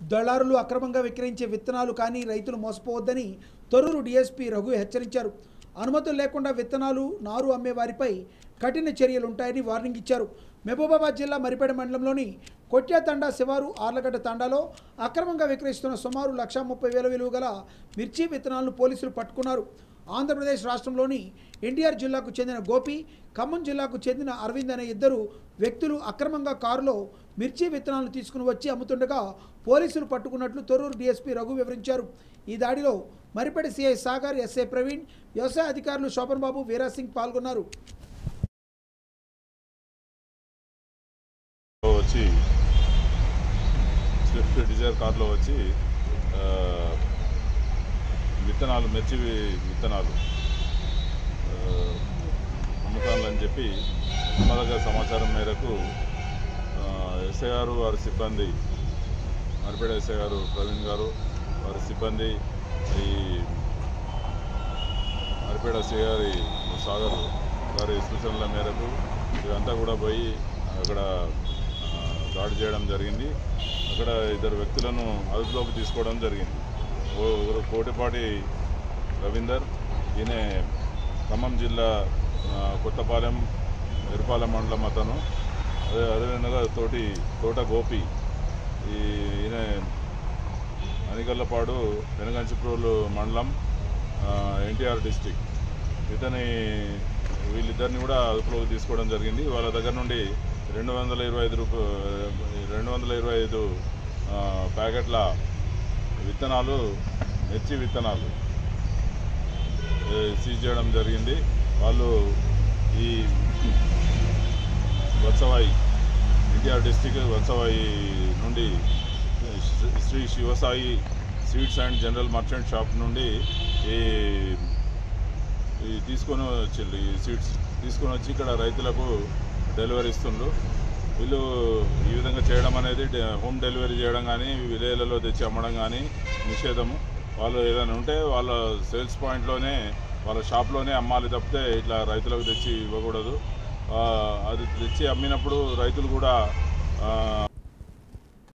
దళారులు అక్రమంగా విక్రయించే విత్తనాలు కానీ రైతులు మోసపోవద్దని తొర్రూరు డీఎస్పీ రఘు హెచ్చరించారు అనుమతులు లేకుండా విత్తనాలు నారు అమ్మే వారిపై కఠిన చర్యలు ఉంటాయని వార్నింగ్ ఇచ్చారు మహబూబాబాద్ జిల్లా మరిపేడ మండలంలోని కొట్యా తండా శివారు ఆర్లగడ్డ తండాలో అక్రమంగా విక్రయిస్తున్న సుమారు లక్షా ముప్పై వేల విలువ గల మిర్చి విత్తనాలను పోలీసులు పట్టుకున్నారు ఆంధ్రప్రదేశ్ రాష్ట్రంలోని ఎన్టీఆర్ జిల్లాకు చెందిన గోపి ఖమ్మం జిల్లాకు చెందిన అరవింద్ అనే ఇద్దరు వ్యక్తులు అక్రమంగా కారులో మిర్చి విత్తనాలను తీసుకుని వచ్చి అమ్ముతుండగా పోలీసులు పట్టుకున్నట్లు తొర్రూరు డీఎస్పీ రఘు వివరించారు ఈ దాడిలో మరిపేట సిఐ సాగర్ ఎస్ఐ ప్రవీణ్ వ్యవసాయ అధికారులు శోభన్ బాబు వీరాసింగ్ పాల్గొన్నారు వచ్చి స్విఫ్ట్ డిజైర్ కార్లో వచ్చి ఆ, విత్తనాలు మిర్చి వి- విత్తనాలు ఆ, అమ్ముతానని చెప్పి మా దగ్గర సమాచారం మేరకు ఆ, ఎస్ఐ గారు వారి సిబ్బంది మరిపేట ఎస్ఐ గారు ప్రవీణ్ గారు వారి సిబ్బంది ఈ మరిపేట ఎస్ఐ గారి సాగర్ వారి సూచనల మేరకు ఇదంతా కూడా పోయి అక్కడ ఆ, దాడి చేయడం జరిగింది అక్కడ ఇద్దరు వ్యక్తులను అదుపులోకి తీసుకోవడం జరిగింది ఓ ఒకరు కోటిపాటి రవీందర్ ఈయన ఖమ్మం జిల్లా ఆ, కొత్తపాలెం ఎరుపాలెం మండలం అతను అదే అదేవిధంగా తోటి తోట గోపి ఈ ఈయన అనిగల్లపాడు వెనగంచిప్రోలు మండలం ఎన్టీఆర్ డిస్టిక్ ఇతని వీళ్ళిద్దరిని కూడా అదుపులోకి తీసుకోవడం జరిగింది వాళ్ళ దగ్గర నుండి రెండు వందల ఇరవై ఐదు రూప రెండు వందల ఇరవై ఐదు ఆ, ప్యాకెట్ల విత్తనాలు మిర్చి విత్తనాలు ఏ, సీజ్ చేయడం జరిగింది వాళ్ళు ఈ వత్సవాయి ఎన్టీఆర్ డిస్టిక్ వత్సవాయి నుండి Shri- Shri Sivasai seeds and general merchant shop నుండి ఈ ఈ తీసుకొని వచ్చిండ్రు ఈ సీడ్స్ తీసుకొని వచ్చి ఇక్కడ రైతులకు డెలివరీ ఇస్తుండ్రు వీళ్ళు ఈ విధంగా చేయడం అనేది డె- హోమ్ డెలివరీ చేయడం కానీ విలేజ్లలో తెచ్చి అమ్మడం కానీ నిషేధము వాళ్ళు ఏదైనా ఉంటే వాళ్ళ సేల్స్ పాయింట్లోనే వాళ్ళ షాప్లోనే అమ్మాలి తప్పితే ఇట్లా రైతులకు తెచ్చి ఇవ్వకూడదు ఆ, అది తెచ్చి అమ్మినప్పుడు రైతులు కూడా ఆ,